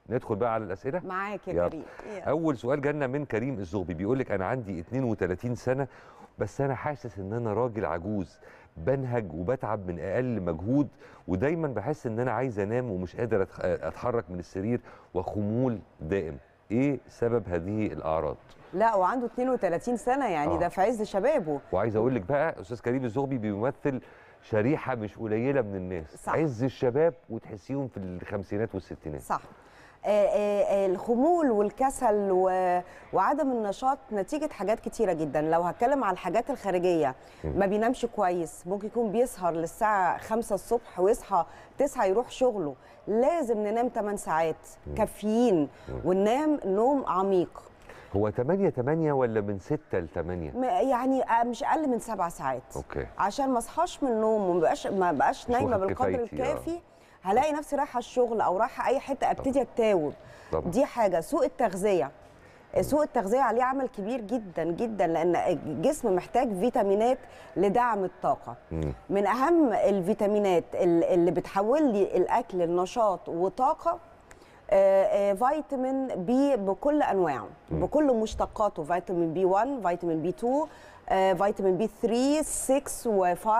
ندخل بقى على الاسئله معاك يا يلا. كريم يلا. اول سؤال جالنا من كريم الزغبي بيقول لك انا عندي 32 سنه بس انا حاسس ان انا راجل عجوز بنهج وبتعب من اقل مجهود ودايما بحس ان انا عايز انام ومش قادر أتخ- اتحرك من السرير وخمول دائم ايه سبب هذه الاعراض لا وعنده 32 سنه يعني آه. ده في عز شبابه وعايز اقول لك بقى استاذ كريم الزغبي بيمثل شريحه مش قليله من الناس صح. عز الشباب وتحسيهم في الخمسينات والستينات صح آه، آه، آه، الخمول والكسل و- وعدم النشاط نتيجة حاجات كتيرة جدا لو هتكلم على الحاجات الخارجية ما بينامش كويس ممكن يكون بيسهر للساعة 5 الصبح ويصحى 9 يروح شغله لازم ننام 8 ساعات كافيين وننام نوم عميق هو 8 8 ولا من 6 ل 8 م- يعني آه، مش اقل من سبع ساعات اوكي عشان ما اصحاش من النوم وما بقاش ما بقاش نايمه واخد بالقدر كفايتي، آه. الكافي هلاقي نفسي رايحه الشغل او رايحه اي حته ابتدي اتاوب طبعا. دي حاجه سوء التغذيه سوء التغذيه عليه عمل كبير جدا جدا لان الجسم محتاج فيتامينات لدعم الطاقه مم. من اهم الفيتامينات ال- اللي بتحول لي الاكل لنشاط وطاقه آه، آه، فيتامين بي بكل انواعه بكل مشتقاته فيتامين بي 1 فيتامين بي 2 آه، فيتامين بي 3 6 و5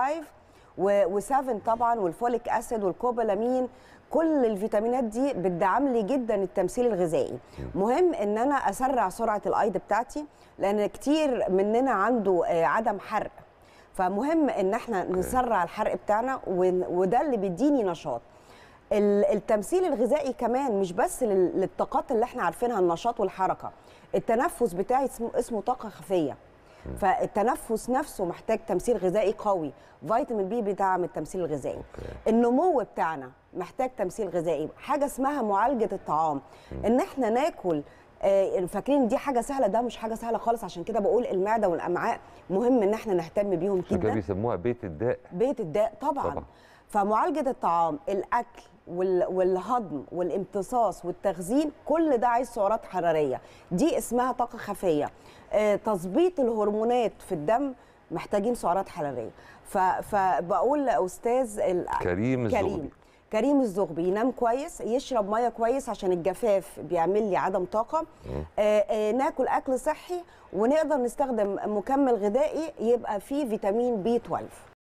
و7 طبعا والفوليك اسيد والكوبالامين كل الفيتامينات دي بتدعم لي جدا التمثيل الغذائي مهم ان انا اسرع سرعه الايض بتاعتي لان كتير مننا عنده آه، عدم حرق فمهم ان احنا نسرع الحرق بتاعنا ون- وده اللي بيديني نشاط ال- التمثيل الغذائي كمان مش بس لل- للطاقات اللي احنا عارفينها النشاط والحركه التنفس بتاعي اسمه, اسمه طاقه خفيه فالتنفس نفسه محتاج تمثيل غذائي قوي فيتامين بي بيدعم التمثيل الغذائي النمو بتاعنا محتاج تمثيل غذائي حاجه اسمها معالجه الطعام ان احنا ناكل آه، فاكرين دي حاجه سهله ده مش حاجه سهله خالص عشان كده بقول المعده والامعاء مهم ان احنا نهتم بيهم عشان كده جدا بيسموها بيت الداء بيت الداء طبعا, طبعاً. طبعا. فمعالجه الطعام الاكل وال- والهضم والامتصاص والتخزين كل ده عايز سعرات حراريه دي اسمها طاقه خفيه آه، تظبيط الهرمونات في الدم محتاجين سعرات حراريه ف- فبقول لاستاذ ال- كريم الزغبي كريم كريم الزغبي ينام كويس يشرب ميه كويس عشان الجفاف بيعمل لي عدم طاقه آه آه ناكل اكل صحي ونقدر نستخدم مكمل غذائي يبقى فيه فيتامين بي 12